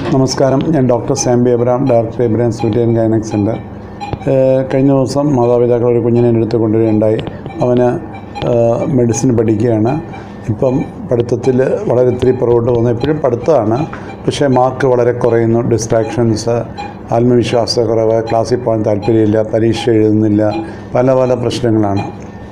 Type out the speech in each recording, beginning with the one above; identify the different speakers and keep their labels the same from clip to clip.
Speaker 1: നമസ്കാരം ഞാൻ doctor Sambi Abraham director Abraham സ്വിറ്റി ആൻഡ് ഗൈനക് സെൻറ്റർ ഏഹ് കഴിഞ്ഞ ദിവസം മാതാപിതാക്കൾ ഒരു കുഞ്ഞിനെ എൻ്റെ അടുത്ത് കൊണ്ടുവരികയുണ്ടായി അവന് മെഡിസിൻ പഠിക്കുകയാണ് ഇപ്പം പഠിത്തത്തിൽ വളരെ ഇത്തിരി പുറകോട്ട് പോകുന്നു എപ്പോഴും പഠിത്തമാണ് പക്ഷേ മാർക്ക് വളരെ കുറയുന്നു ഡിസ്ട്രാക്ഷൻസ് ആത്മവിശ്വാസക്കുറവ് ക്ലാസ്സിൽ പോകാൻ താല്പര്യമില്ല പരീക്ഷ എഴുതുന്നില്ല പല പല പ്രശ്നങ്ങളാണ്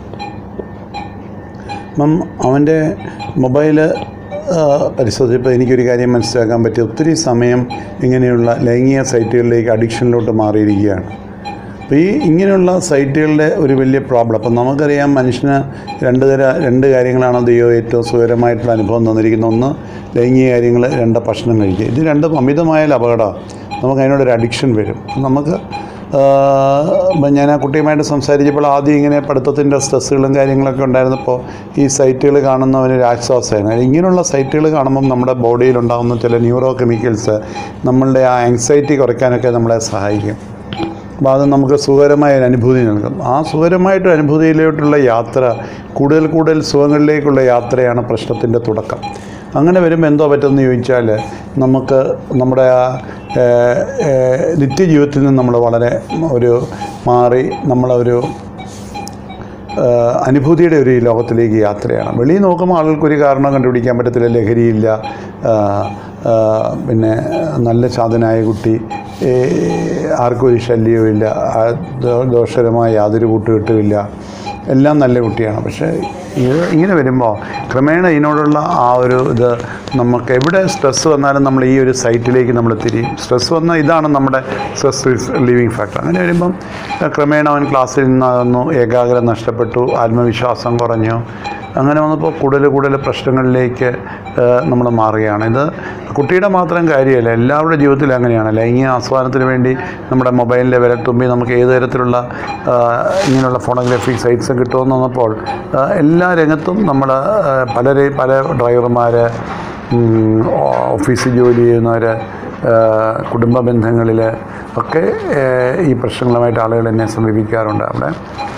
Speaker 1: അപ്പം അവൻ്റെ മൊബൈൽ പരിശോധിച്ചപ്പോൾ എനിക്കൊരു കാര്യം മനസ്സിലാക്കാൻ പറ്റി ഒത്തിരി സമയം ഇങ്ങനെയുള്ള ലൈംഗിക സൈറ്റുകളിലേക്ക് അഡിക്ഷനിലോട്ട് മാറിയിരിക്കുകയാണ് അപ്പോൾ ഈ ഇങ്ങനെയുള്ള സൈറ്റുകളുടെ ഒരു വലിയ പ്രോബ്ലം അപ്പം നമുക്കറിയാം മനുഷ്യന് രണ്ട് തര രണ്ട് കാര്യങ്ങളാണ് ദൈവം ഏറ്റവും സുഖകരമായിട്ടുള്ള അനുഭവം തന്നിരിക്കുന്നത് ഒന്ന് ലൈംഗിക കാര്യങ്ങൾ രണ്ട് ഭക്ഷണം കഴിക്കുക ഇത് രണ്ടും അമിതമായാൽ അപകടമാണ് നമുക്ക് അതിനോടൊരു അഡിക്ഷൻ വരും നമുക്ക് ഇപ്പം ഞാൻ ആ കുട്ടിയുമായിട്ട് സംസാരിച്ചപ്പോൾ ആദ്യം ഇങ്ങനെ പഠിത്തത്തിൻ്റെ സ്ട്രെസ്സുകളും കാര്യങ്ങളൊക്കെ ഉണ്ടായിരുന്നപ്പോൾ ഈ സൈറ്റുകൾ കാണുന്നവനൊരു ആശ്വാസമായിരുന്നു ഇങ്ങനെയുള്ള സൈറ്റുകൾ കാണുമ്പം നമ്മുടെ ബോഡിയിൽ ഉണ്ടാകുന്ന ചില ന്യൂറോ കെമിക്കൽസ് നമ്മളുടെ ആ ആങ്സൈറ്റി കുറയ്ക്കാനൊക്കെ നമ്മളെ സഹായിക്കും അപ്പോൾ അത് നമുക്ക് സുഖകരമായ ഒരു അനുഭൂതി നൽകും ആ സുഖകരമായിട്ടൊരു അനുഭൂതിയിലോട്ടുള്ള യാത്ര കൂടുതൽ കൂടുതൽ സുഖങ്ങളിലേക്കുള്ള യാത്രയാണ് പ്രശ്നത്തിൻ്റെ തുടക്കം അങ്ങനെ വരുമ്പോൾ എന്തോ പറ്റുമെന്ന് ചോദിച്ചാൽ നമുക്ക് നമ്മുടെ ആ ഏഹ്, ഏഹ്, നിത്യജീവിതത്തിൽ നിന്ന് നമ്മൾ വളരെ ഒരു മാറി നമ്മളൊരു ഏഹ്, അനുഭൂതിയുടെ ഒരു ലോകത്തിലേക്ക് യാത്രയാണ് വെളിയിൽ നോക്കുമ്പോൾ ആളുകൾക്കൊരു കാരണം കണ്ടുപിടിക്കാൻ പറ്റത്തില്ല ലഹരിയില്ല ആഹ്, ആഹ്, പിന്നെ നല്ല ചാതനായ കുട്ടി ഏഹ്, ആർക്കും ഒരു ശല്യവുമില്ല ആ ദോ- ദോഷകരമായ യാതൊരു കൂട്ടുകെട്ടുമില്ല എല്ലാം നല്ല കുട്ടിയാണ് പക്ഷേ ഇത് ഇങ്ങനെ വരുമ്പോൾ ക്രമേണ ഇതിനോടുള്ള ആ ഒരു ഇത് നമുക്ക് എവിടെ സ്ട്രെസ് വന്നാലും നമ്മൾ ഈ ഒരു സൈറ്റിലേക്ക് നമ്മൾ തിരിയും സ്ട്രെസ് വന്നാൽ ഇതാണ് നമ്മുടെ സ്ട്രെസ് ലിവിങ് ഫാക്ടർ അങ്ങനെ വരുമ്പം ഏഹ്, ക്രമേണ അവൻ ക്ലാസ്സിൽ നിന്നാകുന്നു ഏകാഗ്രത നഷ്ടപ്പെട്ടു ആത്മവിശ്വാസം കുറഞ്ഞു അങ്ങനെ വന്നപ്പോൾ കൂടുതൽ കൂടുതൽ പ്രശ്നങ്ങളിലേക്ക് നമ്മൾ മാറുകയാണ് ഇത് കുട്ടിയുടെ മാത്രം കാര്യമല്ല എല്ലാവരുടെ ജീവിതത്തിലും അങ്ങനെയാണ് ലൈംഗിക ആസ്വാദനത്തിന് വേണ്ടി നമ്മുടെ മൊബൈലിൻ്റെ വിരൽത്തുമ്പി നമുക്ക് ഏത് തരത്തിലുള്ള ആ, ഇങ്ങനെയുള്ള ഫോണോഗ്രാഫിക് സൈറ്റ്സ് കിട്ടുമെന്ന് വന്നപ്പോൾ ആ, എല്ലാ രംഗത്തും നമ്മൾ പലരെയും പല ഡ്രൈവർമാർ ഓഫീസിൽ ജോലി ചെയ്യുന്നവർ കുടുംബ ബന്ധങ്ങളിൽ ഒക്കെ ആ, ഈ പ്രശ്നങ്ങളുമായിട്ട് ആളുകൾ എന്നെ സമീപിക്കാറുണ്ട് അവിടെ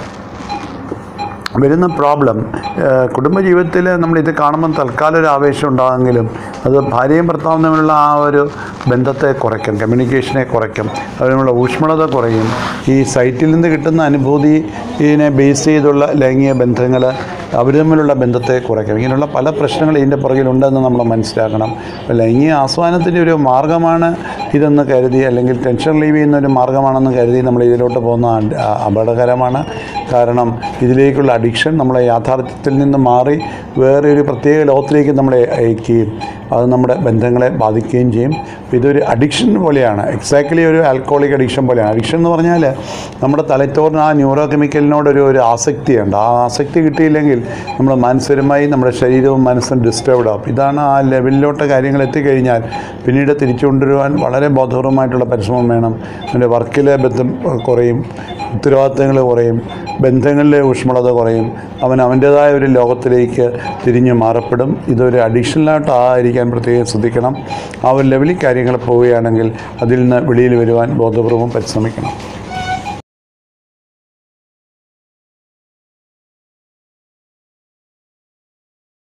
Speaker 1: വരുന്ന പ്രോബ്ലം കുടുംബജീവിതത്തിൽ നമ്മളിത് കാണുമ്പം തൽക്കാലം ഒരു ആവേശം ഉണ്ടാകുമെങ്കിലും അത് ഭാര്യയും ഭർത്താവും തമ്മിലുള്ള ആ ഒരു ബന്ധത്തെ കുറയ്ക്കും കമ്മ്യൂണിക്കേഷനെ കുറയ്ക്കും അതിനുള്ള ഊഷ്മളത കുറയും ഈ സൈറ്റിൽ നിന്ന് കിട്ടുന്ന അനുഭൂതിനെ ബേസ് ചെയ്തുള്ള ലൈംഗിക ബന്ധങ്ങൾ അവർ തമ്മിലുള്ള ബന്ധത്തെ കുറയ്ക്കും ഇങ്ങനെയുള്ള പല പ്രശ്നങ്ങൾ ഇതിൻ്റെ പുറകിലുണ്ടെന്ന് നമ്മൾ മനസ്സിലാക്കണം അപ്പോൾ ലൈംഗിക ആസ്വാദനത്തിൻ്റെ ഒരു മാർഗ്ഗമാണ് ഇതെന്ന് കരുതി അല്ലെങ്കിൽ ടെൻഷൻ ലീവ് ചെയ്യുന്ന ഒരു മാർഗ്ഗമാണെന്ന് കരുതി നമ്മൾ ഇതിലോട്ട് പോകുന്ന അ- അ- അപകടകരമാണ് കാരണം ഇതിലേക്കുള്ള അഡിക്ഷൻ നമ്മളെ യാഥാർത്ഥ്യത്തിൽ നിന്ന് മാറി വേറെ ഒരു പ്രത്യേക ലോകത്തിലേക്ക് നമ്മളെ അയക്കുകയും അത് നമ്മുടെ ബന്ധങ്ങളെ ബാധിക്കുകയും ചെയ്യും അപ്പോൾ ഇതൊരു അഡിക്ഷൻ പോലെയാണ് എക്സാക്ട്ലി ഒരു ആൽക്കോളിക് അഡിക്ഷൻ പോലെയാണ് അഡിക്ഷൻ എന്ന് പറഞ്ഞാൽ നമ്മുടെ തലച്ചോറിന് ആ ന്യൂറോ കെമിക്കലിനോടൊരു ഒരു ആസക്തിയുണ്ട് ആ ആസക്തി കിട്ടിയില്ലെങ്കിൽ നമ്മൾ മാനസികമായി നമ്മുടെ ശരീരവും മനസ്സും ഡിസ്റ്റർബ്ഡ് ആവും ഇതാണ് ആ ലെവലിലോട്ട് കാര്യങ്ങൾ എത്തിക്കഴിഞ്ഞാൽ പിന്നീട് തിരിച്ചു കൊണ്ടുവരുവാൻ വളരെ ബോധപൂർവമായിട്ടുള്ള പരിശ്രമം വേണം അതിൻ്റെ വർക്കിലെ ബന്ധം കുറയും ഉത്തരവാദിത്തങ്ങൾ കുറയും ബന്ധങ്ങളിലെ ഊഷ്മളത കുറയും അവൻ അവൻ്റേതായ ഒരു ലോകത്തിലേക്ക് തിരിഞ്ഞ് മാറപ്പെടും ഇതൊരു അഡീഷണലായിട്ട് ആയിരിക്കാൻ പ്രത്യേകം ശ്രദ്ധിക്കണം ആ ഒരു ലെവലിൽ കാര്യങ്ങൾ പോവുകയാണെങ്കിൽ അതിൽ നിന്ന് വെളിയിൽ വരുവാൻ ബോധപൂർവം പരിശ്രമിക്കണം